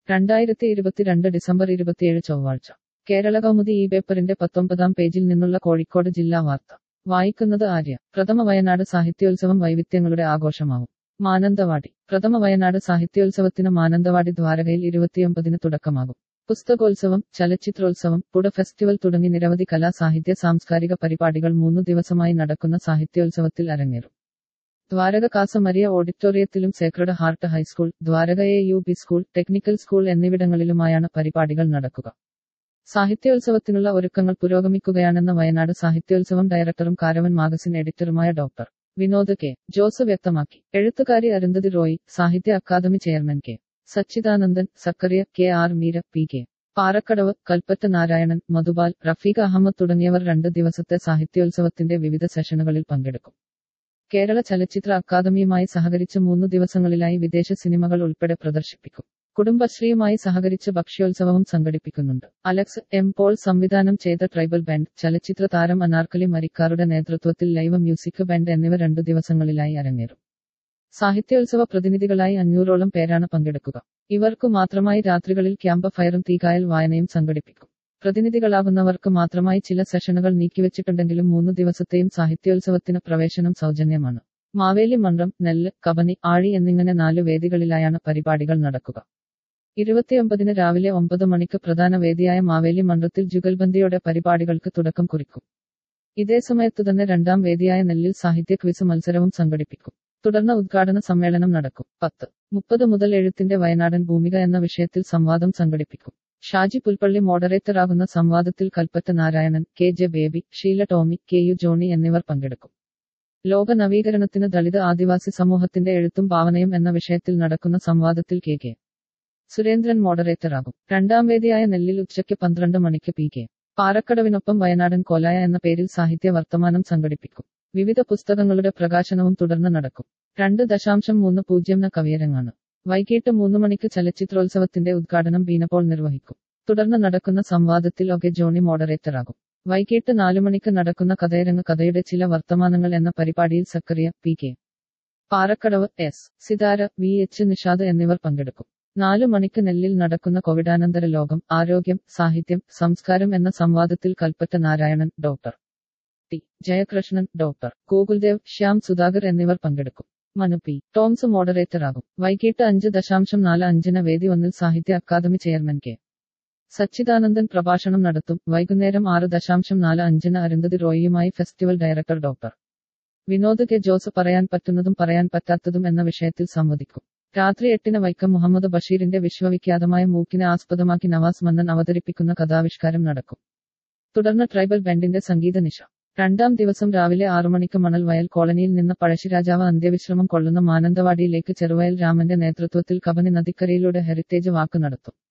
രണ്ടായിരത്തി ഇരുപത്തിരണ്ട് ഡിസംബർ ഇരുപത്തിയേഴ് ചൊവ്വാഴ്ച കേരള കൗമുദി ഈ പേപ്പറിന്റെ പത്തൊമ്പതാം പേജിൽ നിന്നുള്ള കോഴിക്കോട് ജില്ലാ വാർത്ത വായിക്കുന്നത് ആര്യ പ്രഥമ വയനാട് സാഹിത്യോത്സവം വൈവിധ്യങ്ങളുടെ ആഘോഷമാവും മാനന്തവാടി പ്രഥമ വയനാട് സാഹിത്യോത്സവത്തിന് മാനന്തവാടി ദ്വാരകയിൽ ഇരുപത്തിയൊമ്പതിന് തുടക്കമാകും പുസ്തകോത്സവം ചലച്ചിത്രോത്സവം പുട ഫെസ്റ്റിവൽ തുടങ്ങി നിരവധി കലാ സാഹിത്യ സാംസ്കാരിക പരിപാടികൾ മൂന്നു ദിവസമായി നടക്കുന്ന സാഹിത്യോത്സവത്തിൽ അരങ്ങേറും ദ്വാരക കാസമരിയ ഓഡിറ്റോറിയത്തിലും Sacred Heart high school Dwaraka A U B school technical school എന്നിവിടങ്ങളിലുമായാണ് പരിപാടികൾ നടക്കുക സാഹിത്യോത്സവത്തിനുള്ള ഒരുക്കങ്ങൾ പുരോഗമിക്കുകയാണെന്ന് വയനാട് സാഹിത്യോത്സവം ഡയറക്ടറും കാരവൻ മാഗസിൻ എഡിറ്ററുമായ ഡോക്ടർ വിനോദ് കെ ജോസ് വ്യക്തമാക്കി എഴുത്തുകാരി Arundhati Roy Sahitya Akademi chairman K Sachidanandan Zacharia K R Meera P K Parakkadavu Kalpetta Narayanan Madhupal Rafeeq Ahamed തുടങ്ങിയവർ രണ്ട് ദിവസത്തെ സാഹിത്യോത്സവത്തിന്റെ വിവിധ സെഷനുകളിൽ പങ്കെടുക്കും കേരള ചലച്ചിത്ര അക്കാദമിയുമായി സഹകരിച്ച് മൂന്നു ദിവസങ്ങളിലായി വിദേശ സിനിമകൾ ഉൾപ്പെടെ പ്രദർശിപ്പിക്കും കുടുംബശ്രീയുമായി സഹകരിച്ച് ഭക്ഷ്യോത്സവവും സംഘടിപ്പിക്കുന്നുണ്ട് അലക്സ് എം പോൾ സംവിധാനം ചെയ്ത ട്രൈബൽ ബാൻഡ് ചലച്ചിത്ര താരം അനാർക്കലി മരിക്കാറുടെ നേതൃത്വത്തിൽ ലൈവ് മ്യൂസിക് ബാൻഡ് എന്നിവ രണ്ടു ദിവസങ്ങളിലായി അരങ്ങേറും സാഹിത്യോത്സവ പ്രതിനിധികളായി അഞ്ഞൂറോളം പേരാണ് പങ്കെടുക്കുക ഇവർക്കു മാത്രമായി രാത്രികളിൽ ക്യാമ്പ് ഫയറും തീകായൽ വായനയും സംഘടിപ്പിക്കും പ്രതിനിധികളാകുന്നവർക്ക് മാത്രമായി ചില സെഷനുകൾ നീക്കിവെച്ചിട്ടുണ്ടെങ്കിലും മൂന്ന് ദിവസത്തെയും സാഹിത്യോത്സവത്തിന് പ്രവേശനം സൗജന്യമാണ് മാവേലി മണ്ഡം നെല്ല് കബനി ആഴി എന്നിങ്ങനെ നാല് വേദികളിലായാണ് പരിപാടികൾ നടക്കുക ഇരുപത്തിയൊമ്പതിന് രാവിലെ ഒമ്പത് മണിക്ക് പ്രധാന വേദിയായ മാവേലി മണ്ഡത്തിൽ ജുഗൽബന്ദിയോടെ പരിപാടികൾക്ക് തുടക്കം കുറിക്കും ഇതേ സമയത്തു തന്നെ രണ്ടാം വേദിയായ നെല്ലിൽ സാഹിത്യ ക്വിസ് മത്സരവും സംഘടിപ്പിക്കും തുടർന്ന് ഉദ്ഘാടന സമ്മേളനം നടക്കും പത്ത് മുപ്പത് മുതൽ എഴുത്തിന്റെ വയനാടൻ ഭൂമിക എന്ന വിഷയത്തിൽ സംവാദം സംഘടിപ്പിക്കും ഷാജി പുൽപ്പള്ളി മോഡറേറ്ററാകുന്ന സംവാദത്തിൽ Kalpetta Narayanan K J Baby Sheela Tomy K U Johnny എന്നിവർ പങ്കെടുക്കും ലോക നവീകരണത്തിന് ദളിത് ആദിവാസി സമൂഹത്തിന്റെ എഴുത്തും ഭാവനയും എന്ന വിഷയത്തിൽ നടക്കുന്ന സംവാദത്തിൽ കെ കെ സുരേന്ദ്രൻ മോഡറേറ്ററാകും രണ്ടാം വേദിയായ നെല്ലിൽ ഉച്ചയ്ക്ക് പന്ത്രണ്ട് മണിക്ക് പി കെ പാറക്കടവിനൊപ്പം വയനാടൻ കോലായ എന്ന പേരിൽ സാഹിത്യ വർത്തമാനം സംഘടിപ്പിക്കും വിവിധ പുസ്തകങ്ങളുടെ പ്രകാശനവും തുടർന്ന് നടക്കും രണ്ട് ദശാംശം മൂന്ന് പൂജ്യം ന കവിയരങ്ങാണ് വൈകിട്ട് മൂന്ന് മണിക്ക് ചലച്ചിത്രോത്സവത്തിന്റെ ഉദ്ഘാടനം ബീനപോൾ നിർവഹിക്കും തുടർന്ന് നടക്കുന്ന സംവാദത്തിൽ ഒകെ ജോണി മോഡറേറ്ററാകും വൈകിട്ട് നാലു മണിക്ക് നടക്കുന്ന കഥയരങ്ങ് കഥയുടെ ചില വർത്തമാനങ്ങൾ എന്ന പരിപാടിയിൽ Zacharia P K Parakkadavu S Sithara V H Nishad എന്നിവർ പങ്കെടുക്കും നാലു മണിക്ക് നെല്ലിൽ നടക്കുന്ന കോവിഡാനന്തര ലോകം ആരോഗ്യം സാഹിത്യം സംസ്കാരം എന്ന സംവാദത്തിൽ Kalpetta Narayanan doctor T Jayakrishnan doctor Gokuldev Shyam Sudhakar എന്നിവർ പങ്കെടുക്കും മനു പി ടോംസ് മോഡറേറ്ററാകും വൈകിട്ട് അഞ്ച് ദശാംശം നാല് അഞ്ചിന് വേദി ഒന്നിൽ സാഹിത്യ അക്കാദമി ചെയർമാൻ കെ സച്ചിദാനന്ദൻ പ്രഭാഷണം നടത്തും വൈകുന്നേരം ആറ് ദശാംശം നാല് അഞ്ചിന് അരുന്ധതി റോയിയുമായി festival director doctor Vinod K Jose പറയാൻ പറ്റുന്നതും പറയാൻ പറ്റാത്തതും എന്ന വിഷയത്തിൽ സംവദിക്കും രാത്രി എട്ടിന് വൈക്കം മുഹമ്മദ് ബഷീറിന്റെ വിശ്വവിഖ്യാതമായ മൂക്കിനെ ആസ്പദമാക്കി നവാസ് മന്നൻ അവതരിപ്പിക്കുന്ന കഥാവിഷ്കാരം നടക്കും തുടർന്ന് ട്രൈബൽ ബാൻഡിന്റെ സംഗീത നിശ രണ്ടാം ദിവസം രാവിലെ ആറു മണിക്ക് മണൽ വയൽ കോളനിയിൽ നിന്ന് പഴശ്ശിരാജാവ് അന്ത്യവിശ്രമം കൊള്ളുന്ന മാനന്തവാടിയിലേക്ക് ചെറുവയൽ രാമന്റെ നേതൃത്വത്തിൽ കബനി നദിക്കരയിലൂടെ ഹെറിറ്റേജ് വാക്ക് നടത്തും